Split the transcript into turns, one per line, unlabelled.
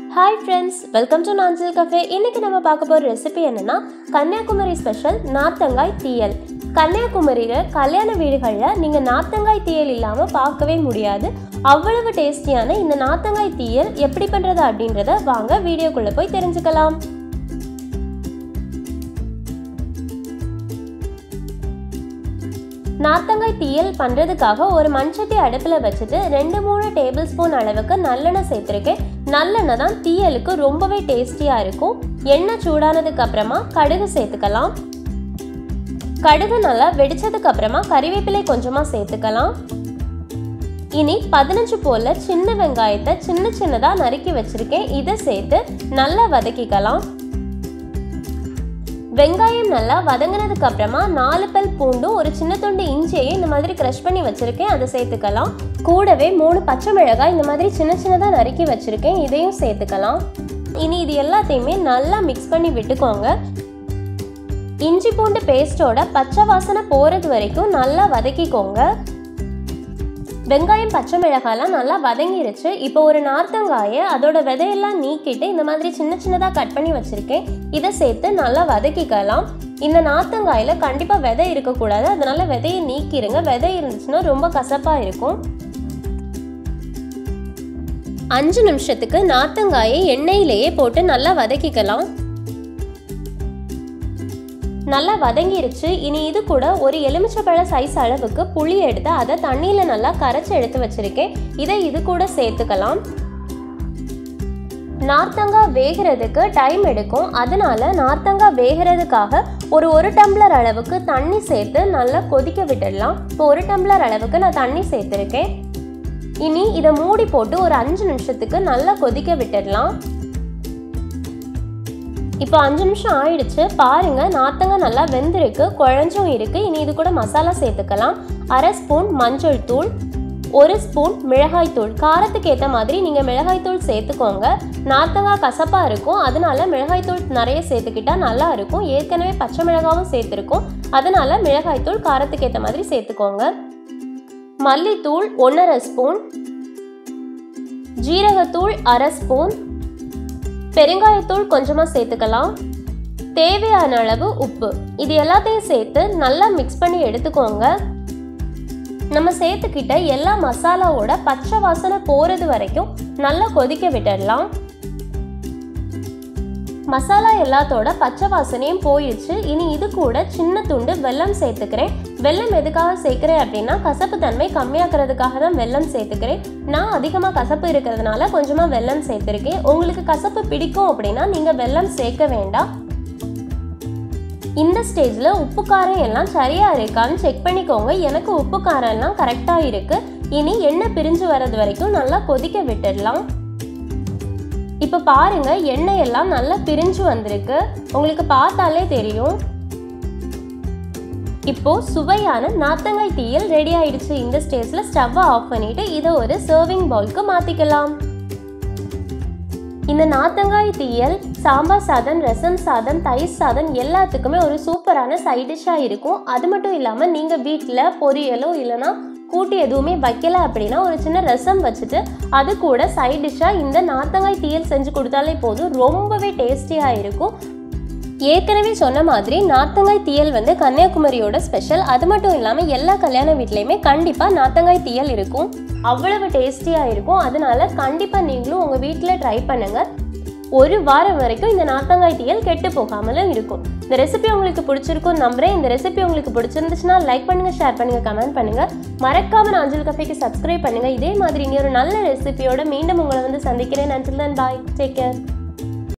hi friends welcome to Nanjal cafe இன்னைக்கு நம்ம பார்க்க போகிற ரெசிபி என்னன்னா கன்னியாகுமரி ஸ்பெஷல் நார்த்தங்காய் தீயல் கன்னியாகுமரியில் கல்யாண வீடுகளில் நீங்கள் நார்த்தங்காய் தீயல் இல்லாமல் பார்க்கவே முடியாது அவ்வளவு டேஸ்டியான இந்த நார்த்தங்காய் தீயல் எப்படி பண்ணுறது அப்படின்றத வாங்க வீடியோக்குள்ளே போய் தெரிஞ்சுக்கலாம் நார்த்தங்காய் தீயல் பண்ணுறதுக்காக ஒரு மண்சட்டி அடுப்பில் வச்சுட்டு ரெண்டு மூணு டேபிள் ஸ்பூன் அளவுக்கு நல்லெண்ணெய் சேர்த்துருக்கேன் நல்லெண்ணெய் தான் தீயலுக்கு ரொம்பவே டேஸ்டியாக இருக்கும் எண்ணெய் சூடானதுக்கு அப்புறமா கடுகு சேர்த்துக்கலாம் கடுகு நல்லா வெடிச்சதுக்கு அப்புறமா கறிவேப்பிலை கொஞ்சமாக சேர்த்துக்கலாம் இனி பதினஞ்சு போல சின்ன வெங்காயத்தை சின்ன சின்னதாக நறுக்கி வச்சிருக்கேன் இதை சேர்த்து நல்லா வதக்கிக்கலாம் வெங்காயம் நல்லா வதங்கினதுக்கு அப்புறமா நாலு பல் பூண்டும் ஒரு சின்ன துண்டு இஞ்சியையும் இந்த மாதிரி க்ரஷ் பண்ணி வச்சிருக்கேன் அதை சேர்த்துக்கலாம் கூடவே மூணு பச்சை மிளகாய் இந்த மாதிரி சின்ன சின்னதாக நறுக்கி வச்சிருக்கேன் இதையும் சேர்த்துக்கலாம் இனி இது எல்லாத்தையுமே நல்லா மிக்ஸ் பண்ணி விட்டுக்கோங்க இஞ்சி பூண்டு பேஸ்டோட பச்சை வாசனை போகிறது வரைக்கும் நல்லா வதக்கிக்கோங்க வெங்காயம் பச்சை மிளகாய்லாம் நல்லா வதங்கிருச்சு இப்போ ஒரு நார்த்தங்காயை அதோட விதையெல்லாம் நீக்கிட்டு இந்த மாதிரி சின்ன சின்னதாக கட் பண்ணி வச்சுருக்கேன் இதை சேர்த்து நல்லா வதக்கிக்கலாம் இந்த நார்த்தங்காயில் கண்டிப்பாக விதை இருக்கக்கூடாது அதனால விதையை நீக்கிடுங்க விதை இருந்துச்சுன்னா ரொம்ப கசப்பாக இருக்கும் அஞ்சு நிமிஷத்துக்கு நார்த்தங்காயை எண்ணெயிலேயே போட்டு நல்லா வதக்கிக்கலாம் நல்லா வதங்கிருச்சு இனி இது கூட ஒரு எலுமிச்சப்பழ சைஸ் அளவுக்கு புளி எடுத்து அதை தண்ணியில் நல்லா கரைச்சி எடுத்து வச்சிருக்கேன் இதை இது கூட சேர்த்துக்கலாம் நார்த்தங்காய் வேகிறதுக்கு டைம் எடுக்கும் அதனால நார்த்தங்காய் வேகிறதுக்காக ஒரு ஒரு டம்ளர் அளவுக்கு தண்ணி சேர்த்து நல்லா கொதிக்க விட்டுடலாம் இப்போ ஒரு டம்ளர் அளவுக்கு நான் தண்ணி சேர்த்துருக்கேன் இனி இதை மூடி போட்டு ஒரு அஞ்சு நிமிஷத்துக்கு நல்லா கொதிக்க விட்டுடலாம் இப்போ அஞ்சு நிமிஷம் ஆயிடுச்சு பாருங்க நார்த்தங்காய் நல்லா வெந்திருக்கு குழஞ்சும் இருக்கு இனி இது கூட மசாலா சேர்த்துக்கலாம் அரை ஸ்பூன் மஞ்சள் தூள் ஒரு ஸ்பூன் மிளகாய் தூள் காரத்துக்கு ஏற்ற மாதிரி நீங்கள் மிளகாய் தூள் சேர்த்துக்கோங்க நார்த்தங்காய் கசப்பாக இருக்கும் அதனால மிளகாய் தூள் நிறைய சேர்த்துக்கிட்டா நல்லா இருக்கும் ஏற்கனவே பச்சை மிளகாவும் சேர்த்துருக்கோம் அதனால மிளகாய் தூள் காரத்துக்கு ஏற்ற மாதிரி சேர்த்துக்கோங்க மல்லித்தூள் ஒன்றரை ஸ்பூன் ஜீரகத்தூள் அரை ஸ்பூன் பெருங்காயத்தூள் கொஞ்சமாக சேர்த்துக்கலாம் தேவையான அளவு உப்பு இது எல்லாத்தையும் சேர்த்து நல்லா மிக்ஸ் பண்ணி எடுத்துக்கோங்க நம்ம சேர்த்துக்கிட்ட எல்லா மசாலாவோட பச்சை வாசனை போகிறது வரைக்கும் நல்லா கொதிக்க விட்டுடலாம் மசாலா எல்லாத்தோட பச்சை வாசனையும் போயிடுச்சு இனி இது கூட சின்ன துண்டு வெல்லம் சேர்த்துக்கிறேன் வெல்லம் எதுக்காக சேர்க்குறேன் அப்படின்னா கசப்பு தன்மை கம்மியாக்குறதுக்காக தான் வெல்லம் சேர்த்துக்கிறேன் நான் அதிகமாக கசப்பு இருக்கிறதுனால கொஞ்சமாக வெல்லம் சேர்த்துருக்கேன் உங்களுக்கு கசப்பு பிடிக்கும் அப்படின்னா நீங்கள் வெல்லம் சேர்க்க வேண்டாம் இந்த ஸ்டேஜில் உப்பு காரம் எல்லாம் சரியாக இருக்கான்னு செக் பண்ணிக்கோங்க எனக்கு உப்பு காரம் எல்லாம் கரெக்டாக இருக்குது இனி எண்ணெய் பிரிஞ்சு வர்றது வரைக்கும் நல்லா கொதிக்க விட்டுடலாம் இப்போ பாருங்க எண்ணெய் எல்லாம் நல்லா பிரிஞ்சு வந்திருக்கு உங்களுக்கு பார்த்தாலே தெரியும் இப்போ சுவையான நாத்தங்காய் தீயல் ரெடி ஆயிடுச்சு இந்த ஸ்டேஜில் ஸ்டவ்வை ஆஃப் பண்ணிட்டு இதை ஒரு சர்விங் பவுலுக்கு மாற்றிக்கலாம் இந்த நாத்தங்காய் தீயல் சாம்பார் சாதம் ரசம் சாதம் தயிர் சாதம் எல்லாத்துக்குமே ஒரு சூப்பரான சைட் டிஷ்ஷாக இருக்கும் அது மட்டும் இல்லாமல் நீங்கள் வீட்டில் பொரியலோ இல்லைன்னா கூட்டி எதுவுமே வைக்கல அப்படின்னா ஒரு சின்ன ரசம் வச்சுட்டு அது கூட சைட் டிஷ்ஷாக இந்த நாத்தங்காய் தீயல் செஞ்சு கொடுத்தாலே போதும் ரொம்பவே டேஸ்டியாக இருக்கும் ஏற்கனவே சொன்ன மாதிரி நார்த்தங்காய் தீயல் வந்து கன்னியாகுமரியோட ஸ்பெஷல் அது மட்டும் இல்லாமல் எல்லா கல்யாண வீட்லேயுமே கண்டிப்பாக நார்த்தங்காய் தீயல் இருக்கும் அவ்வளவு டேஸ்டியாக இருக்கும் அதனால கண்டிப்பாக நீங்களும் உங்கள் வீட்டில் ட்ரை பண்ணுங்கள் ஒரு வாரம் வரைக்கும் இந்த நார்த்தங்காய் தீயல் கெட்டு போகாமலும் இருக்கும் இந்த ரெசிபி உங்களுக்கு பிடிச்சிருக்கும் நம்புறேன் இந்த ரெசிபி உங்களுக்கு பிடிச்சிருந்துச்சுன்னா லைக் பண்ணுங்க ஷேர் பண்ணுங்க கமெண்ட் பண்ணுங்க மறக்காம நாஞ்சல் கஃபேக்கு சப்ஸ்கிரைப் பண்ணுங்க இதே மாதிரி இன்னொரு நல்ல ரெசிபியோட மீண்டும் உங்களை வந்து சந்திக்கிறேன் until then bye take care